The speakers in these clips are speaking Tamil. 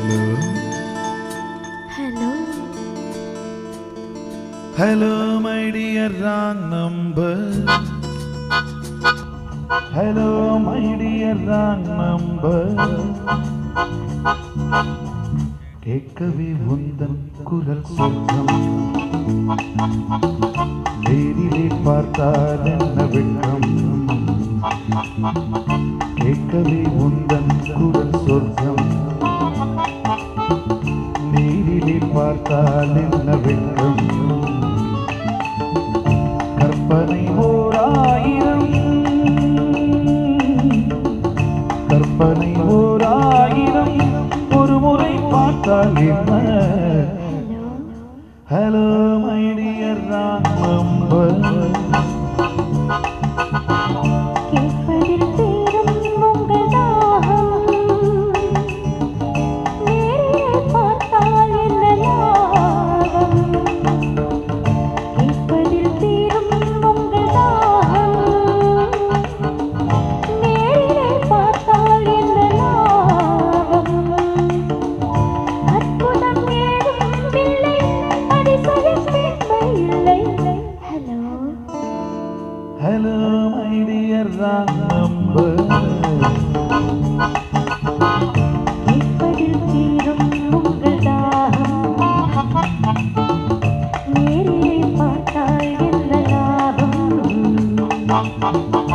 Hello hello hello my dear wrong number hello my dear wrong number கேட்கவே உந்தன் குரல் சொர்க்கம் நேரிலே பார்த்தால் என்ன வெட்கம் கேட்கவே உந்தன் குரல் சொர்க்கம் நேரிலே பார்த்தால் என்ன வெட்கம் கற்பனை ஓர் ஆயிரம் கற்பனை ஓர் ஆயிரம் ஒரு முறை பார்த்தால் என்ன ஹலோ மை டியர் நம்பர் கேட்பதில் தீரும் உங்கள் தாகம் நேரிலே பார்த்தால் என்ன லாபம் கேட்பதில் தீரும் உங்கள் தாகம் நேரிலே பார்த்தால் என்ன லாபம் அற்புதம் ஏதும் இல்லை அதிசயம் பெண்மை இல்லை hello hello my dear number கேட்பதில் தீரும் உங்கள் தாகம் நேரிலே பார்த்தால் என்ன லாபம்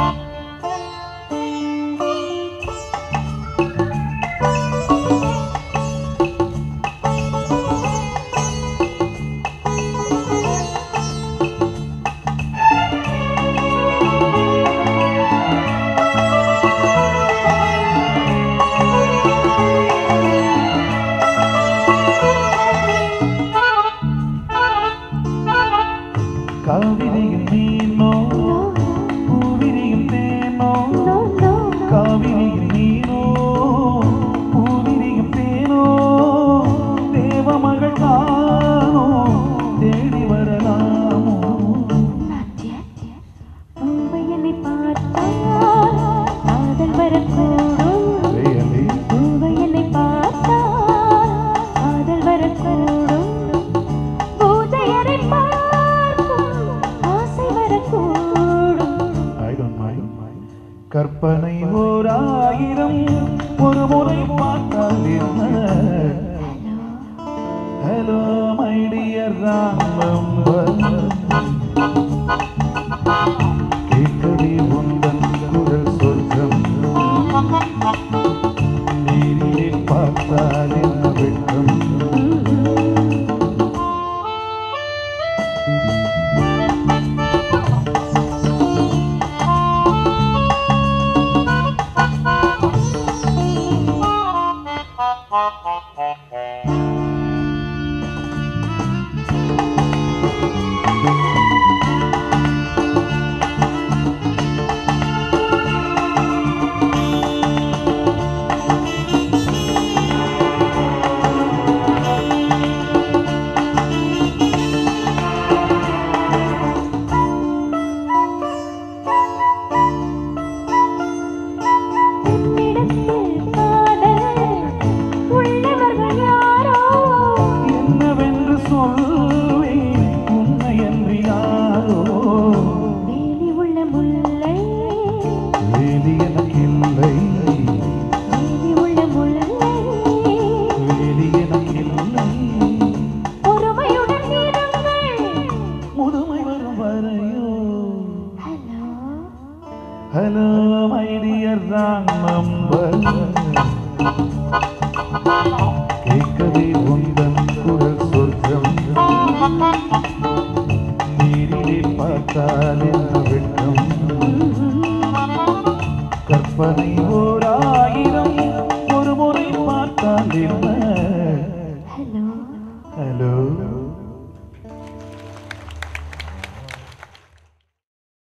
காவிரியின் மீனோ பூவிரியின் தேனோ No, no, காவிரியின் மீனோ பூவிரியும் தேனோ தேவமகள் தானோ தேடி வரலாமோ not yet. பூவையனை பார்த்தால் காதல் வரக்கூடும் வேலை பூவையனை பார்த்தால் காதல் வரக்கூடும் பூஜையரை பார்க்கும் ஆசை வரக்கூடும் I don't mind. கற்பனை ஓர் ஆயிரம் ஒரு முறை பார்த்தால் என்ன ஹலோ மை டியர் நம்பர் கேட்கவே உந்தன் குரல் சொர்க்கம் நேரிலே பார்த்தால் என்ன வெட்கம் உன்னிடத்தில் காதல் உள்ளவர்கள் யாரோ என்னவென்று சொல்வேன் உன்னை என்று யாரோ வேலி உள்ள முல்லை வேலி எனக்கில்லை வேலி உள்ள முல்லை வேலி எனக்கில்லை பொறுமையுடன் இருங்கள் முதுமை வரும் வரையோ hello hello my dear number கேட்கவே உந்தன் குரல் சொர்க்கம் நீரிலே பார்த்தால் என்ன வெட்கம் கற்பனை ஓ